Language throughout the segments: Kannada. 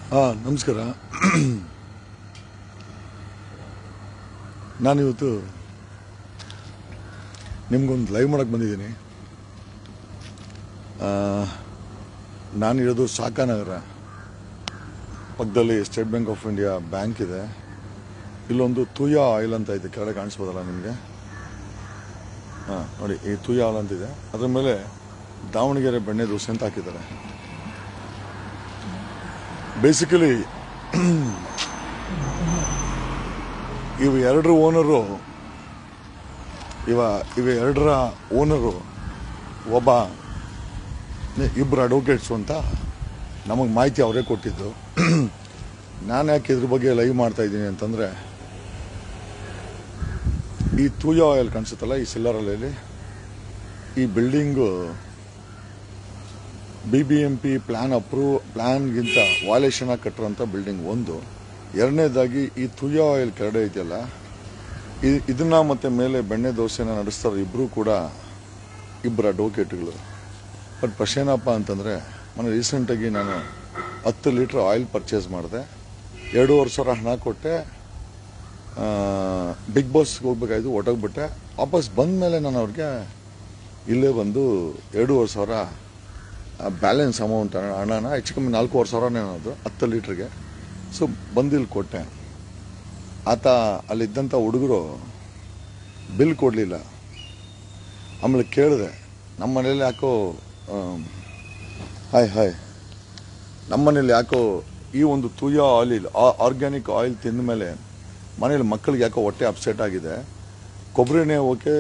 ಹಾಂ ನಮಸ್ಕಾರ ನಾನಿವತ್ತು ನಿಮ್ಗೊಂದು ಲೈವ್ ಮಾಡಕ್ಕೆ ಬಂದಿದ್ದೀನಿ ಆ, ನಾನಿರೋದು ಸಾಕಾನಗರ ಪಕ್ಕದಲ್ಲಿ State Bank of India bank ಇದೆ ಇಲ್ಲೊಂದು ತುಯ ಆಯಿಲ್ ಅಂತ ಇದೆ ಕೆಳಗಡೆ ಕಾಣಿಸ್ಬೋದಲ್ಲ ನಿಮಗೆ ಹಾಂ ನೋಡಿ ಈ ತುಯ ಆಯಿಲ್ ಅಂತಿದೆ ಅದ್ರ ಮೇಲೆ ದಾವಣಗೆರೆ ಬೆಣ್ಣೆ ದೋಸೆ ಅಂತ ಹಾಕಿದ್ದಾರೆ ಬೇಸಿಕಲಿ ಇವು ಎರಡರ ಓನರು ಇವ ಇವ ಎರಡರ ಓನರು ಒಬ್ಬ ಇಬ್ಬರು ಅಡ್ವೊಕೇಟ್ಸು ಅಂತ ನಮಗೆ ಮಾಹಿತಿ ಅವರೇ ಕೊಟ್ಟಿದ್ದು ನಾನು ಯಾಕೆ ಇದ್ರ ಬಗ್ಗೆ ಲೈವ್ ಮಾಡ್ತಾ ಇದ್ದೀನಿ ಅಂತಂದರೆ ಈ ತೂಯ ಆಯಿಲ್ ಕಾಣಿಸುತ್ತಲ್ಲ ಈ ಸಿಲ್ಲರಲ್ಲಿ ಈ building B B M P plan approve ಪ್ಲಾನ್ಗಿಂತ ವಾಲೇಷನ್ ಆಗಿ ಕಟ್ಟಿರೋಂಥ ಬಿಲ್ಡಿಂಗ್ ಒಂದು ಎರಡನೇದಾಗಿ ಈ ತುಯ್ಯ ಆಯಿಲ್ ಕೆರಡೆ ಇದೆಯಲ್ಲ ಇ- ಇದನ್ನ ಮತ್ತೆ ಮೇಲೆ ಬೆಣ್ಣೆ ದೋಸೆನ ನಡೆಸ್ತಾರೆ ಇಬ್ಬರು ಕೂಡ ಇಬ್ಬರು ಅಡ್ವೊಕೇಟ್ಗಳು ಬಟ್ ಪ್ರಶ್ನೆ ಏನಪ್ಪ ಅಂತಂದರೆ ಮೊನ್ನೆ ರೀಸೆಂಟಾಗಿ ನಾನು ಹತ್ತು ಲೀಟ್ರ್ ಆಯಿಲ್ ಪರ್ಚೇಸ್ ಮಾಡಿದೆ ಎರಡೂವರೆ ಸಾವಿರ ಹಣ ಕೊಟ್ಟೆ ಬಿಗ್ ಬಾಸ್ಗೆ ಹೋಗ್ಬೇಕಾಯ್ತು ಹೊಟ್ಟೋಗ್ಬಿಟ್ಟೆ ವಾಪಸ್ ಬಂದ ಮೇಲೆ ನಾನು ಅವ್ರಿಗೆ ಇಲ್ಲೇ ಬಂದು ಎರಡೂವರೆ ಸಾವಿರ ಬ್ಯಾಲೆನ್ಸ್ ಅಮೌಂಟ್ ಹಣನ ಹೆಚ್ಚು ಕಮ್ಮಿ ನಾಲ್ಕೂವರೆ ಸಾವಿರನೇ ಅದು ಹತ್ತು ಲೀಟ್ರಿಗೆ ಸೊ ಬಂದಿಲ್ಲಿ ಕೊಟ್ಟೆ ಆತ ಅಲ್ಲಿದ್ದಂಥ ಹುಡುಗರು ಬಿಲ್ ಕೊಡಲಿಲ್ಲ ಆಮೇಲೆ ಕೇಳಿದೆ ನಮ್ಮ ಮನೇಲಿ ಯಾಕೋ ಆಮ್, ಹಾಯ್ ಹಾಯ್ ನಮ್ಮ ಮನೇಲಿ ಯಾಕೋ ಈ ಒಂದು ತುಯ್ಯ ಆಯಿಲ್ ಆರ್ಗ್ಯಾನಿಕ್ ಆಯಿಲ್ ತಿಂದ ಮೇಲೆ ಮನೇಲಿ ಮಕ್ಕಳಿಗೆ ಯಾಕೋ ಹೊಟ್ಟೆ ಅಪ್ಸೆಟ್ ಆಗಿದೆ ಕೊಬ್ಬರಿ ಎಣ್ಣೆ ಓಕೆ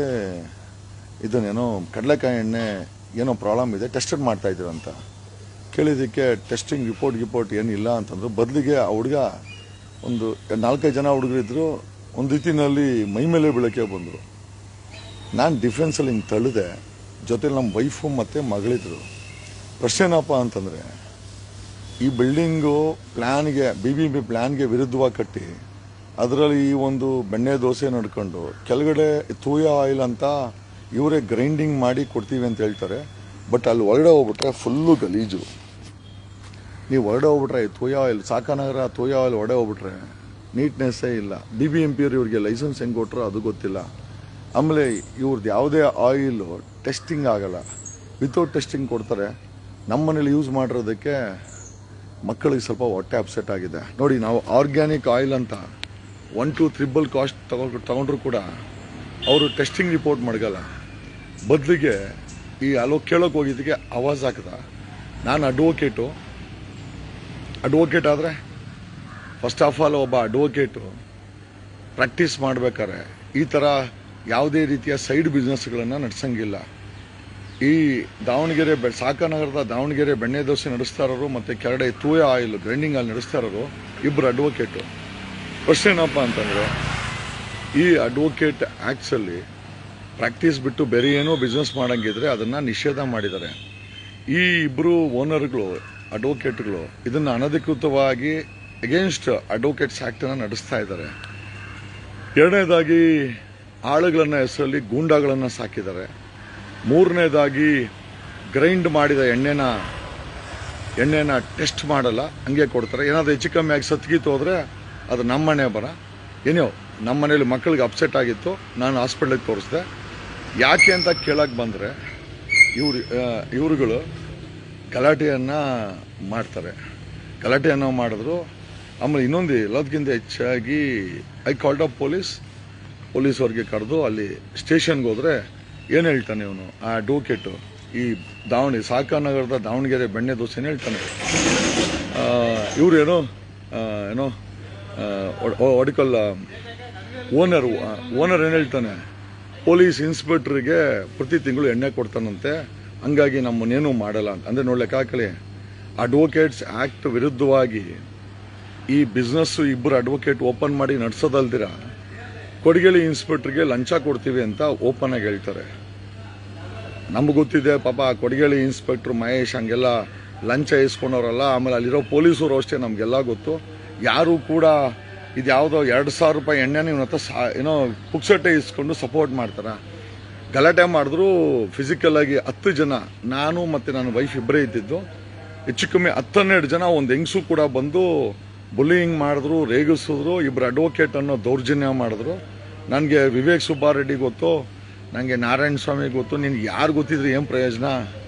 ಇದನ್ನೇನೋ ಕಡಲೆಕಾಯಿ ಎಣ್ಣೆ ಏನೋ ಪ್ರಾಬ್ಲಮ್ ಇದೆ ಟೆಸ್ಟೆಡ್ ಮಾಡ್ತಾ ಇದ್ದೀರಾ ಅಂತ ಕೇಳಿದ್ದಕ್ಕೆ ಟೆಸ್ಟಿಂಗ್ ರಿಪೋರ್ಟ್ ಗಿಪೋರ್ಟ್ ಏನಿಲ್ಲ ಅಂತಂದ್ರು ಬದಲಿಗೆ ಆ ಹುಡುಗ ಒಂದು ನಾಲ್ಕೈದು ಜನ ಹುಡುಗರಿದ್ರು ಒಂದು ರೀತಿನಲ್ಲಿ ಮೈ ಮೇಲೆ ಬೀಳಕ್ಕೆ ಬಂದರು ನಾನು ಡಿಫೆನ್ಸಲ್ಲಿ ಹಿಂಗೆ ತಳ್ಳಿದೆ ಜೊತೆಲಿ ನಮ್ಮ ವೈಫು ಮತ್ತು ಮಗಳಿದ್ರು ಪ್ರಶ್ನೆ ಏನಪ್ಪ ಅಂತಂದರೆ ಈ ಬಿಲ್ಡಿಂಗು ಪ್ಲ್ಯಾನ್ಗೆ ಬಿ ಬಿ ಬಿ ಪ್ಲ್ಯಾನ್ಗೆ ವಿರುದ್ಧವಾಗಿ ಕಟ್ಟಿ ಅದರಲ್ಲಿ ಈ ಒಂದು ಬೆಣ್ಣೆ ದೋಸೆ ನಡ್ಕೊಂಡು ಕೆಳಗಡೆ ತೂಯ ಆಯಿಲ್ ಅಂತ ಇವರೇ ಗ್ರೈಂಡಿಂಗ್ ಮಾಡಿ ಕೊಡ್ತೀವಿ ಅಂತ ಹೇಳ್ತಾರೆ ಬಟ್ ಅಲ್ಲಿ ಹೊರಗಡೆ ಹೋಗ್ಬಿಟ್ರೆ ಫುಲ್ಲು ಗಲೀಜು ನೀವು ಹೊರಡೆ ಹೋಗ್ಬಿಟ್ರೆ ತೋಯ ಆಯಿಲ್ ಸಾಕಾನಗರ ತೋಯ ಆಯಿಲ್ ಹೊರಡೆ ಹೋಗ್ಬಿಟ್ರೆ ನೀಟ್ನೆಸ್ಸೇ ಇಲ್ಲ ಬಿ ಬಿ ಎಂ ಪಿ ಅವ್ರು ಇವ್ರಿಗೆ ಲೈಸೆನ್ಸ್ ಹೆಂಗೆ ಕೊಟ್ಟರು ಅದು ಗೊತ್ತಿಲ್ಲ ಆಮೇಲೆ ಇವ್ರದ್ದು ಯಾವುದೇ ಆಯಿಲು ಟೆಸ್ಟಿಂಗ್ ಆಗಲ್ಲ ವಿತೌಟ್ ಟೆಸ್ಟಿಂಗ್ ಕೊಡ್ತಾರೆ ನಮ್ಮ ಮನೇಲಿ ಯೂಸ್ ಮಾಡಿರೋದಕ್ಕೆ ಮಕ್ಕಳಿಗೆ ಸ್ವಲ್ಪ ಹೊಟ್ಟೆ ಅಪ್ಸೆಟ್ ಆಗಿದೆ ನೋಡಿ ನಾವು ಆರ್ಗ್ಯಾನಿಕ್ ಆಯಿಲ್ ಅಂತ ಒನ್ ಟು ತ್ರಿಬಲ್ ಕಾಸ್ಟ್ ತಗೊಂಡ್ರು ತಗೊಂಡ್ರು ಕೂಡ ಅವರು ಟೆಸ್ಟಿಂಗ್ ರಿಪೋರ್ಟ್ ಮಾಡಗಲ್ಲ ಬದಲಿಗೆ ಈ ಅಲೋ ಕೇಳೋಕೆ ಹೋಗಿದ್ದಕ್ಕೆ ಆವಾಜ್ ಹಾಕದ ನಾನು ಅಡ್ವೊಕೇಟು ಅಡ್ವೊಕೇಟ್ ಆದರೆ ಫಸ್ಟ್ ಆಫ್ ಆಲ್ ಒಬ್ಬ ಅಡ್ವೊಕೇಟು ಪ್ರಾಕ್ಟೀಸ್ ಮಾಡ್ಬೇಕಾದ್ರೆ ಈ ಥರ ಯಾವುದೇ ರೀತಿಯ ಸೈಡ್ ಬಿಸ್ನೆಸ್ಗಳನ್ನು ನಡೆಸಂಗಿಲ್ಲ ಈ ದಾವಣಗೆರೆ ಬೆ ಸಾಕಾನಗರದ ದಾವಣಗೆರೆ ಬೆಣ್ಣೆ ದೋಸೆ ನಡೆಸ್ತಾ ಇರೋರು ಮತ್ತು ಕೆರಡೆ ತೂಯ ಆಯಿಲ್ ಗ್ರೈಂಡಿಂಗ್ ಆಯಿಲ್ ನಡೆಸ್ತಾ ಇರೋರು ಇಬ್ಬರು ಅಡ್ವೊಕೇಟು ಪ್ರಶ್ನೆ ಏನಪ್ಪ ಅಂತಂದರೆ ಈ ಅಡ್ವೊಕೇಟ್ ಆ್ಯಕ್ಟ್ಸಲ್ಲಿ ಪ್ರಾಕ್ಟೀಸ್ ಬಿಟ್ಟು ಬೇರೆ ಏನೋ ಬಿಸ್ನೆಸ್ ಮಾಡಂಗಿದ್ರೆ ಅದನ್ನು ನಿಷೇಧ ಮಾಡಿದ್ದಾರೆ ಈ ಇಬ್ಬರು ಓನರ್ಗಳು ಅಡ್ವೊಕೇಟ್ಗಳು ಇದನ್ನು ಅನಧಿಕೃತವಾಗಿ ಅಗೇನ್ಸ್ಟ್ ಅಡ್ವೊಕೇಟ್ಸ್ ಆ್ಯಕ್ಟನ್ನು ನಡೆಸ್ತಾ ಇದ್ದಾರೆ ಎರಡನೇದಾಗಿ ಆಳುಗಳನ್ನ ಹೆಸರಲ್ಲಿ ಗೂಂಡಾಗಳನ್ನು ಸಾಕಿದ್ದಾರೆ ಮೂರನೇದಾಗಿ ಗ್ರೈಂಡ್ ಮಾಡಿದ ಎಣ್ಣೆನ ಎಣ್ಣೆನ ಟೆಸ್ಟ್ ಮಾಡಲ್ಲ ಹಂಗೆ ಕೊಡ್ತಾರೆ ಏನಾದರೂ ಹೆಚ್ಚು ಕಮ್ಮಿ ಆಗಿ ಸತ್ಗೀತು ಹೋದರೆ ಅದು ನಮ್ಮ ಮನೆ ಬರ ಏನೋ ನಮ್ಮ ಮನೇಲಿ ಮಕ್ಕಳಿಗೆ ಅಪ್ಸೆಟ್ ಆಗಿತ್ತು ನಾನು ಹಾಸ್ಪಿಟ್ಲಿಗೆ ತೋರಿಸ್ದೆ ಯಾಕೆ ಅಂತ ಕೇಳಕ್ಕೆ ಬಂದರೆ ಇವ್ರು ಇವರುಗಳು ಗಲಾಟೆಯನ್ನು ಮಾಡ್ತಾರೆ ಗಲಾಟೆಯನ್ನು ಮಾಡಿದ್ರು ಆಮೇಲೆ ಇನ್ನೊಂದು ಎಲ್ಲದಕ್ಕಿಂತ ಹೆಚ್ಚಾಗಿ I called of police police ಅವ್ರಿಗೆ ಕರೆದು ಅಲ್ಲಿ ಸ್ಟೇಷನ್ಗೆ ಹೋದರೆ ಏನು ಹೇಳ್ತಾನೆ ಇವನು ಆ ಅಡ್ವೊಕೇಟು ಈ ದಾವಣಿ ಸಾಕಾನಗರದ ದಾವಣಗೆರೆ ಬೆಣ್ಣೆ ದೋಸೆನೇ ಹೇಳ್ತಾನೆ ಇವರು ಏನೋ ಆ, ಏನೋ ಒಡಿಕಲ್ ಓನರ್ ಓನರ್ ಏನು ಹೇಳ್ತಾನೆ ಪೊಲೀಸ್ ಇನ್ಸ್ಪೆಕ್ಟ್ರಿಗೆ ಪ್ರತಿ ತಿಂಗಳು ಎಣ್ಣೆ ಕೊಡ್ತಾನಂತೆ ಹಂಗಾಗಿ ನಮ್ಮನ್ನೇನು ಮಾಡಲ್ಲ ಅಂತ ಅಂದರೆ ನೋಡಿ ಲೆಕ್ಕ ಹಾಕಲಿ ಅಡ್ವೊಕೇಟ್ಸ್ ಆ್ಯಕ್ಟ್ ವಿರುದ್ಧವಾಗಿ ಈ ಬಿಸ್ನೆಸ್ ಇಬ್ಬರು ಅಡ್ವೊಕೇಟ್ ಓಪನ್ ಮಾಡಿ ನಡೆಸೋದಲ್ದಿರ ಕೊಡಗೇಳಿ ಇನ್ಸ್ಪೆಕ್ಟರ್ಗೆ ಲಂಚ ಕೊಡ್ತೀವಿ ಅಂತ ಓಪನ್ ಆಗಿ ಹೇಳ್ತಾರೆ ನಮ್ಗೆ ಗೊತ್ತಿದೆ ಪಾಪ ಆ ಕೊಡಗೇಳಿ ಇನ್ಸ್ಪೆಕ್ಟರ್ ಮಹೇಶ್ ಹಂಗೆಲ್ಲ ಲಂಚ ಇಸ್ಕೊಂಡವ್ರಲ್ಲ ಆಮೇಲೆ ಅಲ್ಲಿರೋ ಪೊಲೀಸರು ಅಷ್ಟೇ ನಮಗೆಲ್ಲ ಗೊತ್ತು ಯಾರು ಕೂಡ ಇದು ಯಾವುದೋ ಎರಡು ಸಾವಿರ ರೂಪಾಯಿ ಎಣ್ಣೆನ ಇವನ ಹತ್ರ ಸಾ ಏನೋ ಪುಕ್ಸಟ್ಟೆ ಇಸ್ಕೊಂಡು ಸಪೋರ್ಟ್ ಮಾಡ್ತಾರ ಗಲಾಟೆ ಮಾಡಿದ್ರು ಫಿಸಿಕಲ್ ಆಗಿ ಹತ್ತು ಜನ ನಾನು ಮತ್ತು ನನ್ನ ವೈಫ್ ಇಬ್ಬರೇ ಇದ್ದಿದ್ದು ಹೆಚ್ಚು ಕಮ್ಮಿ ಹತ್ತನ್ನೆರಡು ಜನ ಒಂದು ಹೆಂಗಸು ಕೂಡ ಬಂದು ಬುಲ್ಲಿಂಗ್ ಮಾಡಿದ್ರು ರೇಗಿಸಿದ್ರು ಇಬ್ರು ಅಡ್ವೊಕೇಟ್ ಅನ್ನೋ ದೌರ್ಜನ್ಯ ಮಾಡಿದ್ರು ನನಗೆ ವಿವೇಕ್ ಸುಬ್ಬಾರೆಡ್ಡಿ ಗೊತ್ತು ನನಗೆ ನಾರಾಯಣ ಸ್ವಾಮಿ ಗೊತ್ತು ನಿನ್ಗೆ ಯಾರು ಗೊತ್ತಿದ್ರೆ ಏನು ಪ್ರಯೋಜನ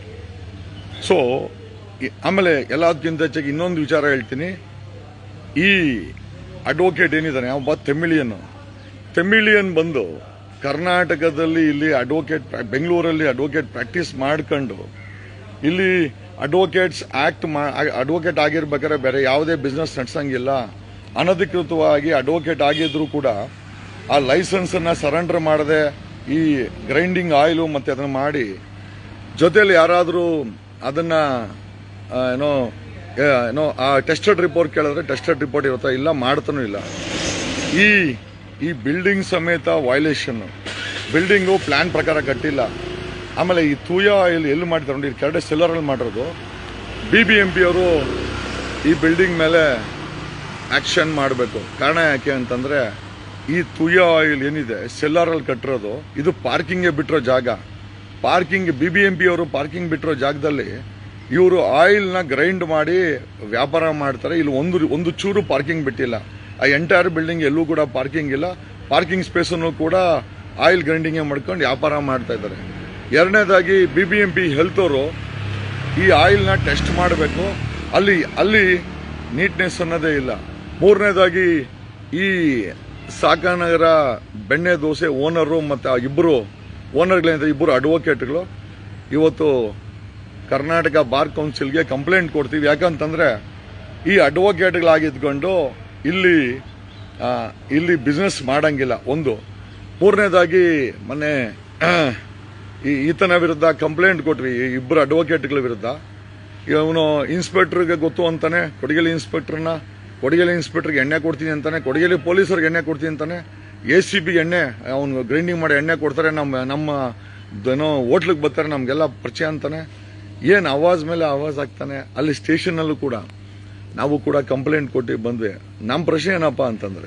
ಸೊ ಆಮೇಲೆ ಎಲ್ಲದಕ್ಕಿಂತ ಹೆಚ್ಚಾಗಿ ಇನ್ನೊಂದು ವಿಚಾರ ಹೇಳ್ತೀನಿ ಈ ಅಡ್ವೊಕೇಟ್ ಏನಿದ್ದಾನೆ ಒಬ್ಬ ತೆಮಿಳಿಯನ್ ತೆಮಿಳಿಯನ್ ಬಂದು ಕರ್ನಾಟಕದಲ್ಲಿ ಇಲ್ಲಿ ಅಡ್ವೊಕೇಟ್ ಬೆಂಗಳೂರಲ್ಲಿ ಅಡ್ವೊಕೇಟ್ ಪ್ರಾಕ್ಟೀಸ್ ಮಾಡ್ಕೊಂಡು ಇಲ್ಲಿ ಅಡ್ವೊಕೇಟ್ಸ್ ಆಕ್ಟ್ ಅಡ್ವೊಕೇಟ್ ಆಗಿರ್ಬೇಕಾದ್ರೆ ಬೇರೆ ಯಾವುದೇ ಬಿಸ್ನೆಸ್ ನಡೆಸಂಗಿಲ್ಲ ಅನಧಿಕೃತವಾಗಿ ಅಡ್ವೊಕೇಟ್ ಆಗಿದ್ರು ಕೂಡ ಆ ಲೈಸೆನ್ಸ್ ಅನ್ನ ಸರೆಂಡರ್ ಮಾಡದೆ ಈ ಗ್ರೈಂಡಿಂಗ್ ಆಯಿಲು ಮತ್ತೆ ಅದನ್ನ ಮಾಡಿ ಜೊತೆಲಿ ಯಾರಾದರೂ ಅದನ್ನ ಆ, ಏನೋ ಏ, ಏನೋ ಆ ಟೆಸ್ಟೆಡ್ ರಿಪೋರ್ಟ್ ಕೇಳಿದ್ರೆ ಟೆಸ್ಟೆಡ್ ರಿಪೋರ್ಟ್ ಇರುತ್ತಾ ಇಲ್ಲ ಮಾಡ್ತಾನೂ ಇಲ್ಲ ಈ ಈ ಬಿಲ್ಡಿಂಗ್ ಸಮೇತ ವೈಲೇಷನ್ ಬಿಲ್ಡಿಂಗು ಪ್ಲಾನ್ ಪ್ರಕಾರ ಕಟ್ಟಿಲ್ಲ ಆಮೇಲೆ ಈ ತೂಯ ಇಲ್ಲಿ ಎಲ್ಲಿ ಮಾಡಿದ್ರು ನೋಡಿ ಕೆರಡೆ ಸೆಲ್ಲರಲ್ಲಿ ಮಾಡಿರೋದು ಬಿ ಬಿ ಎಂ ಪಿ ಅವರು ಈ ಬಿಲ್ಡಿಂಗ್ ಮೇಲೆ ಆಕ್ಷನ್ ಮಾಡಬೇಕು ಕಾರಣ ಯಾಕೆ ಅಂತಂದ್ರೆ ಈ ತುಯ ಆಯಿಲ್ ಏನಿದೆ ಸೆಲ್ಲಾರಲ್ಲಿ ಕಟ್ಟಿರೋದು ಇದು ಪಾರ್ಕಿಂಗ್ಗೆ ಬಿಟ್ಟಿರೋ ಜಾಗ parking B B M P ಅವರು ಪಾರ್ಕಿಂಗ್ ಬಿಟ್ಟಿರೋ ಜಾಗದಲ್ಲಿ ಇವರು ಆಯಿಲ್ನ ಗ್ರೈಂಡ್ ಮಾಡಿ ವ್ಯಾಪಾರ ಮಾಡ್ತಾರೆ ಇಲ್ಲಿ ಒಂದು ಒಂದು ಚೂರು ಪಾರ್ಕಿಂಗ್ ಬಿಟ್ಟಿಲ್ಲ ಆ ಎಂಟೈರ್ ಬಿಲ್ಡಿಂಗ್ ಎಲ್ಲೂ ಕೂಡ ಪಾರ್ಕಿಂಗ್ ಇಲ್ಲ ಪಾರ್ಕಿಂಗ್ ಸ್ಪೇಸನ್ನು ಕೂಡ ಆಯಿಲ್ ಗ್ರೈಂಡಿಂಗ್ ಮಾಡ್ಕೊಂಡು ವ್ಯಾಪಾರ ಮಾಡ್ತಾ ಇದ್ದಾರೆ ಎರಡನೇದಾಗಿ B B M P health ಅವರು ಈ ಆಯಿಲ್ನ ಟೆಸ್ಟ್ ಮಾಡಬೇಕು ಅಲ್ಲಿ ಅಲ್ಲಿ ನೀಟ್ನೆಸ್ ಅನ್ನೋದೇ ಇಲ್ಲ ಮೂರನೇದಾಗಿ ಈ ಸಾಕಾನಗರ ಬೆಣ್ಣೆ ದೋಸೆ ಓನರು ಮತ್ತು ಆ ಇಬ್ಬರು ಓನರ್ಗಳಿಂದ ಇಬ್ಬರು ಅಡ್ವೊಕೇಟ್ಗಳು ಇವತ್ತು ಕರ್ನಾಟಕ ಬಾರ್ ಕೌನ್ಸಿಲ್ಗೆ ಕಂಪ್ಲೇಂಟ್ ಕೊಡ್ತೀವಿ ಯಾಕಂತಂದ್ರೆ ಈ ಅಡ್ವೊಕೇಟ್ಗಳಾಗಿದ್ಕೊಂಡು ಇಲ್ಲಿ ಆ, ಇಲ್ಲಿ ಬಿಸ್ನೆಸ್ ಮಾಡಂಗಿಲ್ಲ ಒಂದು ಮೂರನೇದಾಗಿ ಮೊನ್ನೆ ಈ ಈತನ ವಿರುದ್ಧ ಕಂಪ್ಲೇಂಟ್ ಕೊಟ್ವಿ ಈ ಇಬ್ಬರು ಅಡ್ವೊಕೇಟ್ಗಳ ವಿರುದ್ಧ ಇವನು ಇನ್ಸ್ಪೆಕ್ಟರ್ಗೆ ಗೊತ್ತು ಅಂತಾನೆ ಕೊಡಗೇಲಿ ಇನ್ಸ್ಪೆಕ್ಟರ್ನ ಕೊಡಗೇಲಿ ಇನ್ಸ್ಪೆಕ್ಟರ್ಗೆ ಎಣ್ಣೆ ಕೊಡ್ತೀನಿ ಅಂತಾನೆ ಕೊಡಗೇಲಿ ಪೊಲೀಸರಿಗೆ ಎಣ್ಣೆ ಕೊಡ್ತೀನಿ ಅಂತಾನೆ ಎ ಸಿ ಬಿಗೆ ಎಣ್ಣೆ ಅವ್ನು ಗ್ರೈಂಡಿಂಗ್ ಮಾಡಿ ಎಣ್ಣೆ ಕೊಡ್ತಾರೆ ನಮ್ಮ ನಮ್ಮ ಏನೋ ಹೋಟ್ಲಿಗೆ ಬರ್ತಾರೆ ನಮಗೆಲ್ಲ ಪರಿಚಯ ಅಂತಾನೆ ಏನು ಆವಾಜ್ ಮೇಲೆ ಆವಾಜ್ ಆಗ್ತಾನೆ ಅಲ್ಲಿ ಸ್ಟೇಷನಲ್ಲೂ ಕೂಡ ನಾವು ಕೂಡ ಕಂಪ್ಲೇಂಟ್ ಕೊಟ್ಟು ಬಂದ್ವಿ ನಮ್ಮ ಪ್ರಶ್ನೆ ಏನಪ್ಪ ಅಂತಂದ್ರೆ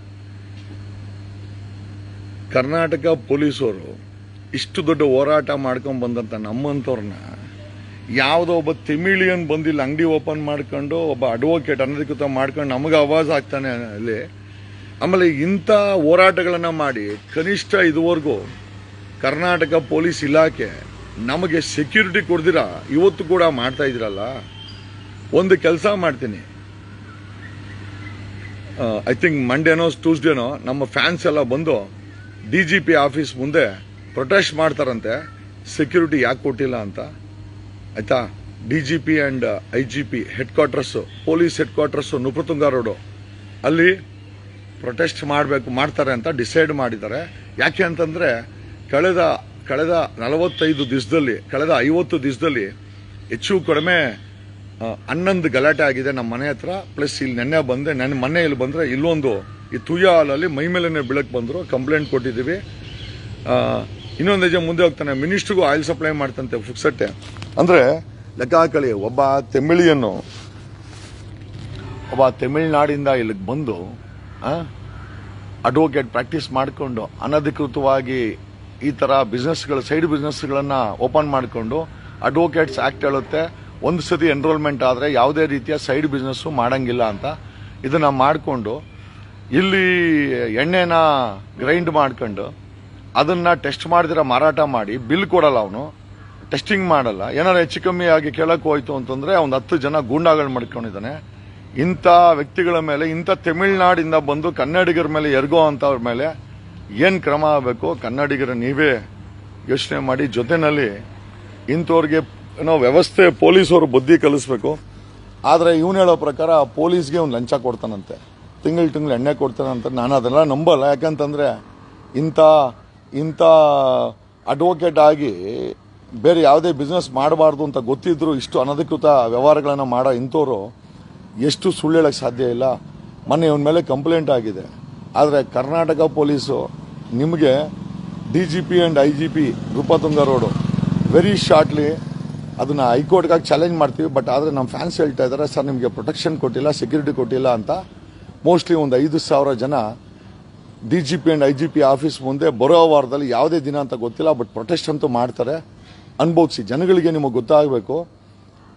ಕರ್ನಾಟಕ ಪೊಲೀಸರು ಇಷ್ಟು ದೊಡ್ಡ ಹೋರಾಟ ಮಾಡ್ಕೊಂಡ್ ಬಂದಂತ ನಮ್ಮಂತವ್ರನ್ನ ಯಾವುದೋ ಒಬ್ಬ ತಿಮಿಳಿಯನ್ ಬಂದಿಲ್ಲ ಅಂಗಡಿ ಓಪನ್ ಮಾಡ್ಕೊಂಡು ಒಬ್ಬ ಅಡ್ವೊಕೇಟ್ ಅನಧಿಕೃತ ಮಾಡ್ಕೊಂಡು ನಮಗೆ ಆವಾಜ್ ಆಗ್ತಾನೆ ಅಲ್ಲಿ ಆಮೇಲೆ ಇಂಥ ಹೋರಾಟಗಳನ್ನ ಮಾಡಿ ಕನಿಷ್ಠ ಇದುವರೆಗೂ ಕರ್ನಾಟಕ ಪೊಲೀಸ್ ಇಲಾಖೆ ನಮಗೆ ಸೆಕ್ಯೂರಿಟಿ ಕೊಡ್ದಿರ ಇವತ್ತು ಕೂಡ ಮಾಡ್ತಾ ಇದ್ರಲ್ಲ ಒಂದು ಕೆಲಸ ಮಾಡ್ತೀನಿ ಐ ಥಿಂಕ್ ಮಂಡೇನೋ ಟ್ಯೂಸ್ಡೇನೋ ನಮ್ಮ ಫ್ಯಾನ್ಸ್ ಎಲ್ಲ ಬಂದು ಡಿ ಜಿ ಪಿ ಆಫೀಸ್ ಮುಂದೆ ಪ್ರೊಟೆಸ್ಟ್ ಮಾಡ್ತಾರಂತೆ ಸೆಕ್ಯೂರಿಟಿ ಯಾಕೆ ಕೊಟ್ಟಿಲ್ಲ ಅಂತ ಆಯ್ತಾ D G P and I G P headquarters police headquarters Nrupathunga road ಅಲ್ಲಿ ಪ್ರೊಟೆಸ್ಟ್ ಮಾಡಬೇಕು ಮಾಡ್ತಾರೆ ಅಂತ ಡಿಸೈಡ್ ಮಾಡಿದ್ದಾರೆ ಯಾಕೆ ಅಂತಂದ್ರೆ ಕಳೆದ ಕಳೆದ ನಲವತ್ತೈದು ದಿವಸದಲ್ಲಿ ಕಳೆದ ಐವತ್ತು ದಿವಸದಲ್ಲಿ ಹೆಚ್ಚು ಕಡಿಮೆ ಆ, ಹನ್ನೊಂದು ಗಲಾಟೆ ಆಗಿದೆ ನಮ್ಮ ಮನೆ ಹತ್ರ ಪ್ಲಸ್ ಇಲ್ಲಿ ನೆನ್ನೆ ಬಂದೆ ನನ್ನ ಮನೆ ಇಲ್ಲಿ ಬಂದ್ರೆ ಇಲ್ಲೊಂದು ಈ ತುಯ್ಯ ಹಾಲಲ್ಲಿ ಮೈ ಮೇಲೆನೆ ಬೀಳಕ್ ಬಂದ್ರು ಕಂಪ್ಲೇಂಟ್ ಕೊಟ್ಟಿದ್ದೀವಿ ಆ, ಇನ್ನೊಂದು ಹೆಜ್ಜೆ ಮುಂದೆ ಹೋಗ್ತಾನೆ ಮಿನಿಸ್ಟ್ರಿಗೂ ಆಯಿಲ್ ಸಪ್ಲೈ ಮಾಡ್ತಂತೆ ಫುಕ್ಸಟ್ಟೆ ಅಂದ್ರೆ ಲೆಕ್ಕ ಹಾಕಳಿ ಒಬ್ಬ ತೆಮಿಳಿಯನ್ನು ಒಬ್ಬ ತಮಿಳುನಾಡಿಂದ ಇಲ್ಲಿಗೆ ಬಂದು ಅಡ್ವೊಕೇಟ್ ಪ್ರಾಕ್ಟೀಸ್ ಮಾಡಿಕೊಂಡು ಅನಧಿಕೃತವಾಗಿ ಈ ತರ ಬಿಸ್ನೆಸ್ಗಳು ಸೈಡ್ ಬಿಸ್ನೆಸ್ಗಳನ್ನ ಓಪನ್ ಮಾಡಿಕೊಂಡು ಅಡ್ವೊಕೇಟ್ಸ್ ಆಕ್ಟ್ ಹೇಳುತ್ತೆ ಒಂದು ಸತಿ ಎನ್ರೋಲ್ಮೆಂಟ್ ಆದರೆ ಯಾವುದೇ ರೀತಿಯ ಸೈಡ್ ಬಿಸ್ನೆಸ್ ಮಾಡಂಗಿಲ್ಲ ಅಂತ ಇದನ್ನ ಮಾಡಿಕೊಂಡು ಇಲ್ಲಿ ಎಣ್ಣೆನ ಗ್ರೈಂಡ್ ಮಾಡ್ಕೊಂಡು ಅದನ್ನ ಟೆಸ್ಟ್ ಮಾಡಿದಿರ ಮಾರಾಟ ಮಾಡಿ ಬಿಲ್ ಕೊಡಲ್ಲ ಅವನು ಟೆಸ್ಟಿಂಗ್ ಮಾಡಲ್ಲ ಏನಾರು ಹೆಚ್ಚು ಕಮ್ಮಿ ಆಗಿ ಕೇಳಕ್ ಹೋಯ್ತು ಅಂತಂದ್ರೆ ಒಂದು ಹತ್ತು ಜನ ಗೂಂಡಾಗಳು ಮಾಡ್ಕೊಂಡಿದ್ದಾನೆ ಇಂಥ ವ್ಯಕ್ತಿಗಳ ಮೇಲೆ ಇಂಥ ತಮಿಳ್ನಾಡಿಂದ ಬಂದು ಕನ್ನಡಿಗರ ಮೇಲೆ ಎರ್ಗೋ ಅಂತವ್ರ ಮೇಲೆ ಏನ್ ಕ್ರಮ ಆಗಬೇಕು ಕನ್ನಡಿಗರ ನೀವೇ ಯೋಚನೆ ಮಾಡಿ ಜೊತೆನಲ್ಲಿ ಇಂಥವ್ರಿಗೆ ಏನೋ ವ್ಯವಸ್ಥೆ ಪೊಲೀಸರು ಬುದ್ಧಿ ಕಲಿಸ್ಬೇಕು ಆದ್ರೆ ಇವನು ಹೇಳೋ ಪ್ರಕಾರ ಪೊಲೀಸ್ಗೆ ಒಂದು ಲಂಚ ಕೊಡ್ತಾನಂತೆ ತಿಂಗಳು ತಿಂಗಳು ಎಣ್ಣೆ ಕೊಡ್ತಾನಂತ ನಾನು ಅದೆಲ್ಲ ನಂಬಲ್ಲ ಯಾಕಂತಂದ್ರೆ ಇಂಥ ಇಂಥ ಅಡ್ವೊಕೇಟ್ ಆಗಿ ಬೇರೆ ಯಾವುದೇ ಬಿಸ್ನೆಸ್ ಮಾಡಬಾರ್ದು ಅಂತ ಗೊತ್ತಿದ್ರು ಇಷ್ಟು ಅನಧಿಕೃತ ವ್ಯವಹಾರಗಳನ್ನ ಮಾಡೋ ಇಂಥವ್ರು ಎಷ್ಟು ಸುಳ್ಳು ಹೇಳಕ್ ಸಾಧ್ಯ ಇಲ್ಲ ಮೊನ್ನೆ ಇವನ ಮೇಲೆ ಕಂಪ್ಲೇಂಟ್ ಆಗಿದೆ ಆದರೆ ಕರ್ನಾಟಕ ಪೊಲೀಸು ನಿಮಗೆ D G P and I G P Nrupathunga road very shortly ಅದನ್ನ ಹೈಕೋರ್ಟ್ಗಾಗಿ ಚಾಲೆಂಜ್ ಮಾಡ್ತೀವಿ ಬಟ್ ಆದರೆ ನಮ್ಮ ಫ್ಯಾನ್ಸ್ ಹೇಳ್ತಾ ಇದ್ದಾರೆ ಸರ್ ನಿಮಗೆ ಪ್ರೊಟೆಕ್ಷನ್ ಕೊಟ್ಟಿಲ್ಲ ಸೆಕ್ಯೂರಿಟಿ ಕೊಟ್ಟಿಲ್ಲ ಅಂತ ಮೋಸ್ಟ್ಲಿ ಒಂದು ಐದು ಸಾವಿರ ಜನ D G P and I G P office ಮುಂದೆ ಬರೋ ವಾರದಲ್ಲಿ ಯಾವುದೇ ದಿನ ಅಂತ ಗೊತ್ತಿಲ್ಲ ಬಟ್ ಪ್ರೊಟೆಸ್ಟ್ ಅಂತೂ ಮಾಡ್ತಾರೆ ಅನುಭವಿಸಿ ಜನಗಳಿಗೆ ನಿಮಗೆ ಗೊತ್ತಾಗಬೇಕು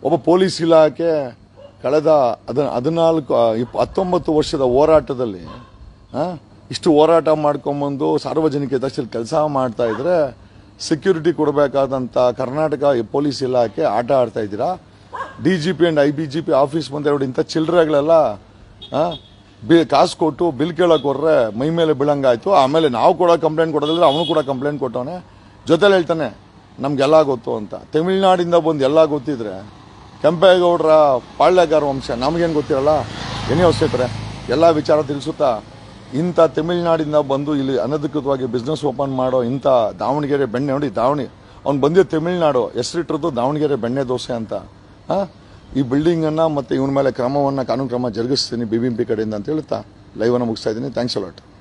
ಒಬ್ಬ ಪೊಲೀಸ್ ಇಲಾಖೆ ಕಳೆದ ಹದ ಹದಿನಾಲ್ಕು ಆ, ಇಪ್- ಹತ್ತೊಂಬತ್ತು ವರ್ಷದ ಹೋರಾಟದಲ್ಲಿ ಆ, ಇಷ್ಟು ಹೋರಾಟ ಮಾಡ್ಕೊಂಬಂದು ಸಾರ್ವಜನಿಕ ಹಿತಾಸಕ್ತಿಯಲ್ಲಿ ಕೆಲಸ ಮಾಡ್ತಾ ಇದ್ರೆ ಸೆಕ್ಯೂರಿಟಿ ಕೊಡಬೇಕಾದಂಥ ಕರ್ನಾಟಕ ಪೊಲೀಸ್ ಇಲಾಖೆ ಆಟ ಆಡ್ತಾ ಇದ್ದೀರಾ D G P and I B G P office ಮುಂದೆ ನೋಡಿ ಇಂಥ ಚಿಲ್ಲರೆಗಳೆಲ್ಲ ಬಿ ಕಾಸು ಕೊಟ್ಟು ಬಿಲ್ ಕೇಳೋಕೆ ಹೊರ್ರೆ ಮೈ ಮೇಲೆ ಬೀಳಂಗಾಯ್ತು ಆಮೇಲೆ ನಾವು ಕೂಡ ಕಂಪ್ಲೇಂಟ್ ಕೊಡೋದಿಲ್ಲ ಅವನು ಕೂಡ ಕಂಪ್ಲೇಂಟ್ ಕೊಟ್ಟವನೆ ಜೊತೆಲಿ ಹೇಳ್ತಾನೆ ನಮ್ಗೆಲ್ಲ ಗೊತ್ತು ಅಂತ ತಮಿಳ್ನಾಡಿಂದ ಬಂದು ಎಲ್ಲ ಗೊತ್ತಿದ್ರೆ ಕೆಂಪೇಗೌಡರ ಪಾಳ್ಯಗಾರ ವಂಶ ನಮಗೇನು ಗೊತ್ತಿರಲ್ಲ ಏನೇ ಅವಶ್ಯಕತೆ ಎಲ್ಲ ವಿಚಾರ ತಿಳಿಸುತ್ತಾ ಇಂಥ ತಮಿಳ್ನಾಡಿಂದ ಬಂದು ಇಲ್ಲಿ ಅನಧಿಕೃತವಾಗಿ ಬಿಸ್ನೆಸ್ ಓಪನ್ ಮಾಡೋ ಇಂಥ ದಾವಣಗೆರೆ ಬೆಣ್ಣೆ ನೋಡಿ ದಾವಣಿ ಅವ್ನು ಬಂದಿದ್ದು ತಮಿಳ್ನಾಡು ಹೆಸರಿಟ್ಟಿರೋದು ದಾವಣಗೆರೆ ಬೆಣ್ಣೆ ದೋಸೆ ಅಂತ ಆ? ಈ ಬಿಲ್ಡಿಂಗ್ ಅನ್ನ ಮತ್ತೆ ಇವನ ಮೇಲೆ ಕ್ರಮವನ್ನ ಕಾನೂನು ಕ್ರಮ ಜರುಗಿಸ್ತೀನಿ ಬಿಬಿಎಂಪಿ ಕಡೆಯಿಂದ ಅಂತ ಹೇಳ್ತಾ ಲೈವ್ ಅನ್ನ ಮುಗಿಸ್ತಾ ಇದ್ದೀನಿ ಥ್ಯಾಂಕ್ಸ್ ಅಲಾಟ್